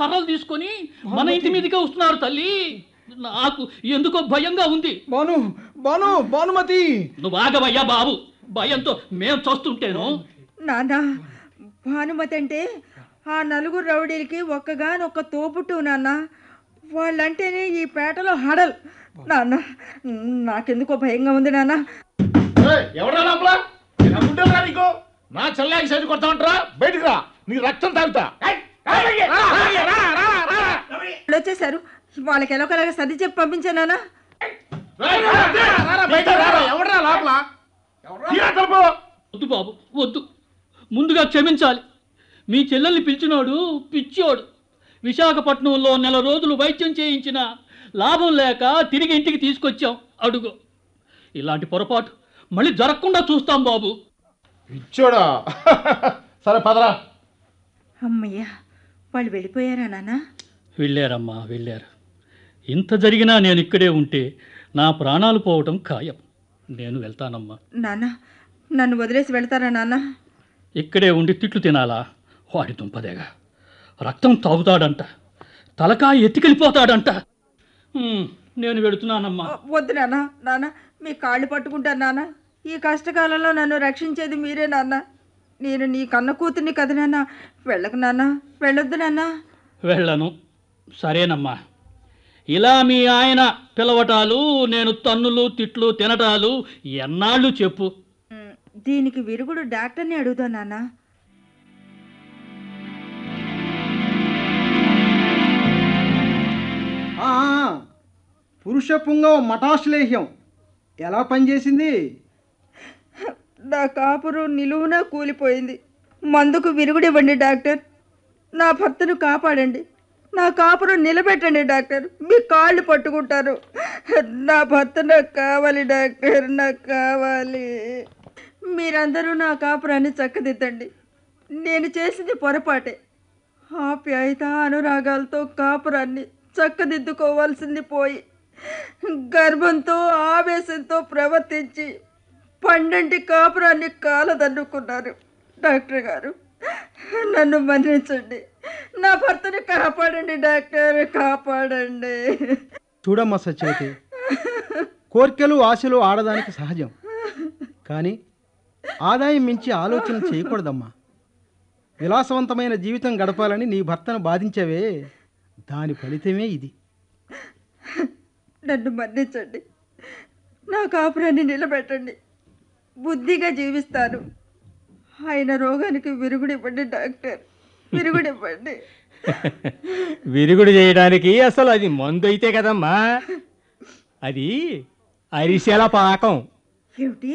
కర్రలు తీసుకొని మన ఇంటి మీదకే వస్తున్నారు తల్లి నాకు ఎందుకో భయంగా ఉంది బాను బాను భానుమతి నువ్వు ఆగవయ్యా బాబు భయంతో మేం చూస్తుంటేను నాన్న భానుమతి అంటే ఆ నలుగురు రౌడీలకి ఒక్కగానొక్క తోపుట్టు నాన్న వాళ్ళంటేనే ఈ పేటలో హడల్ నాన్న నాకెందుకో భయంగా ఉంది నాన్న ఎవరా లోపల నేను అనుకుంటారా నీకు నా చెల్లాకి సైజు కొడతా ఉంటారా బయటికి రా నీ రక్తం తాగుతా వాళ్ళు వచ్చేసారు వాళ్ళకి ఎలాగోలాగా సర్ది చెప్పి పంపించాను నాన్న ఎవడరా లోపల తీరా తలుపు. వద్దు బాబు వద్దు ముందుగా క్షమించాలి మీ చెల్లెల్ని పిలిచినోడు పిచ్చోడు విశాఖపట్నంలో నెల రోజులు వైద్యం చేయించిన లాభం లేక తిరిగి ఇంటికి తీసుకొచ్చాం అడుగు ఇలాంటి పొరపాటు మళ్ళీ జరగకుండా చూస్తాం బాబు ఇచ్చోడా సరే పదరా అమ్మయ్యా వాళ్ళు వెళ్ళిపోయారా నాన్న వెళ్ళారమ్మా వెళ్ళారు ఇంత జరిగినా నేను ఇక్కడే ఉంటే నా ప్రాణాలు పోవటం ఖాయం నేను వెళ్తానమ్మా నాన్న నన్ను వదిలేసి వెళ్తారా నాన్న ఇక్కడే ఉండి తిట్లు తినాలా వాడి దుంపదేగా రక్తం తాగుతాడంట తలకాయ ఎత్తికెళ్ళిపోతాడంట హ్మ్, నేను వెళుతున్నానమ్మా వద్దు నాన్న నాన్న మీ కాళ్ళు పట్టుకుంటాను నాన్న ఈ కష్టకాలంలో నన్ను రక్షించేది మీరే నాన్న నేను నీ కన్న కూతుర్ని కదా నాన్న వెళ్ళకు నాన్న వెళ్ళొద్దు నాన్న వెళ్ళను సరేనమ్మా ఇలా మీ ఆయన పిలవటాలు నేను తన్నులు తిట్లు తినటాలు ఎన్నాళ్ళు చెప్పు ఉమ్, దీనికి విరుగుడు డాక్టర్ని అడుగుతా నాన్న ఆ, పురుష పుంగవ మటాశ్లేహ్యం ఎలా పనిచేసింది నా కాపురం నిలువునా కూలిపోయింది మందుకు విరుగుడివ్వండి డాక్టర్ నా భర్తను కాపాడండి నా కాపురం నిలబెట్టండి డాక్టర్ మీ కాళ్ళు పట్టుకుంటారు నా భర్త నాకు కావాలి డాక్టర్ నాకు కావాలి మీరందరూ నా కాపురాన్ని చక్కదిద్దండి నేను చేసింది పొరపాటే ఆప్యాయత అనురాగాలతో కాపురాన్ని చక్కదిద్దుకోవాల్సింది పోయి గర్భంతో ఆవేశంతో ప్రవర్తించి పండంటి కాపురాన్ని కాలదన్నుకున్నారు డాక్టర్ గారు నన్ను మన్నించండి నా భర్తని కాపాడండి డాక్టర్ కాపాడండి చూడమ్మా సత్యవతి కోర్కెలు ఆశలు ఆడదానికి సహజం కానీ ఆదాయం మించి ఆలోచన చేయకూడదమ్మా విలాసవంతమైన జీవితం గడపాలని నీ భర్తను బాధించవే దాని ఫలితమే ఇది నన్ను మన్నించండి నా కాపురాన్ని నిలబెట్టండి బుద్ధిగా జీవిస్తాను ఆయన రోగానికి విరుగుడివ్వండి డాక్టర్ విరుగుడివ్వండి విరుగుడు చేయడానికి అసలు అది మందు అయితే కదమ్మా అది అరిసెల పాకం ఏమిటి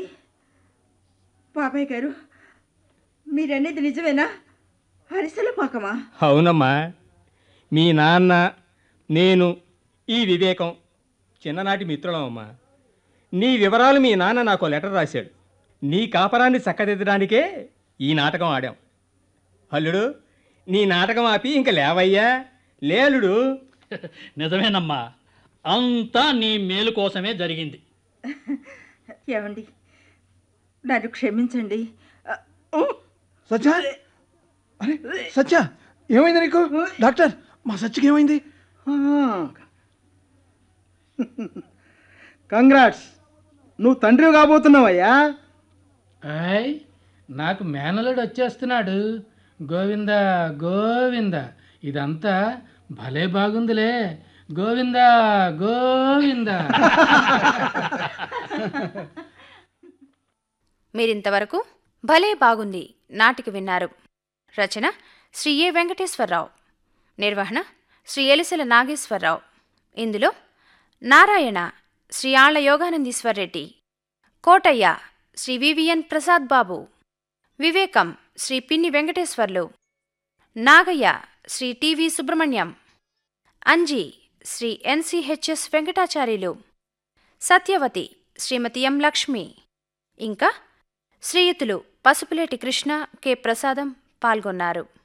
బాబాయ్ గారు మీరనేది నిజమేనా అరిసెల పాకమా అవునమ్మా మీ నాన్న నేను ఈ వివేకం చిన్ననాటి మిత్రులం అమ్మా నీ వివరాలు మీ నాన్న నాకు లెటర్ రాశాడు నీ కాపరాన్ని చక్కదిద్దడానికే ఈ నాటకం ఆడాం అల్లుడు నీ నాటకం ఆపి ఇంక లేవయ్యా లేలుడు నిజమేనమ్మా అంతా నీ మేలు కోసమే జరిగింది ఏమండి నన్ను క్షమించండి ఆ, సత్య అరే సత్య ఏమైంది నీకు డాక్టర్ మా సత్యకి ఏమైంది కంగ్రాట్స్ నువ్వు తండ్రి కాబోతున్నావయ్యా ఆయ్ నాకు మేనలుడు వచ్చేస్తున్నాడు గోవింద గోవింద ఇదంతా భలే బాగుందిలే గోవింద గోవింద మీరింతవరకు భలే బాగుంది నాటిక విన్నారు రచన శ్రీ ఏ వెంకటేశ్వరరావు నిర్వహణ శ్రీ ఎలిసెల నాగేశ్వరరావు ఇందులో Narayana Shri Alla Yoganandeeswar Kotaiah Shri VVN Prasad Babu Vivekam Shri Pinni Venkateswarlu Nagaiah Shri TV Subrahmanyam Anji Shri NCHS Venkatacharyulu Satyavathi Shrimati M Lakshmi ఇంకా శ్రీయుతులు పసుపులేటి కృష్ణ కె ప్రసాదం పాల్గొన్నారు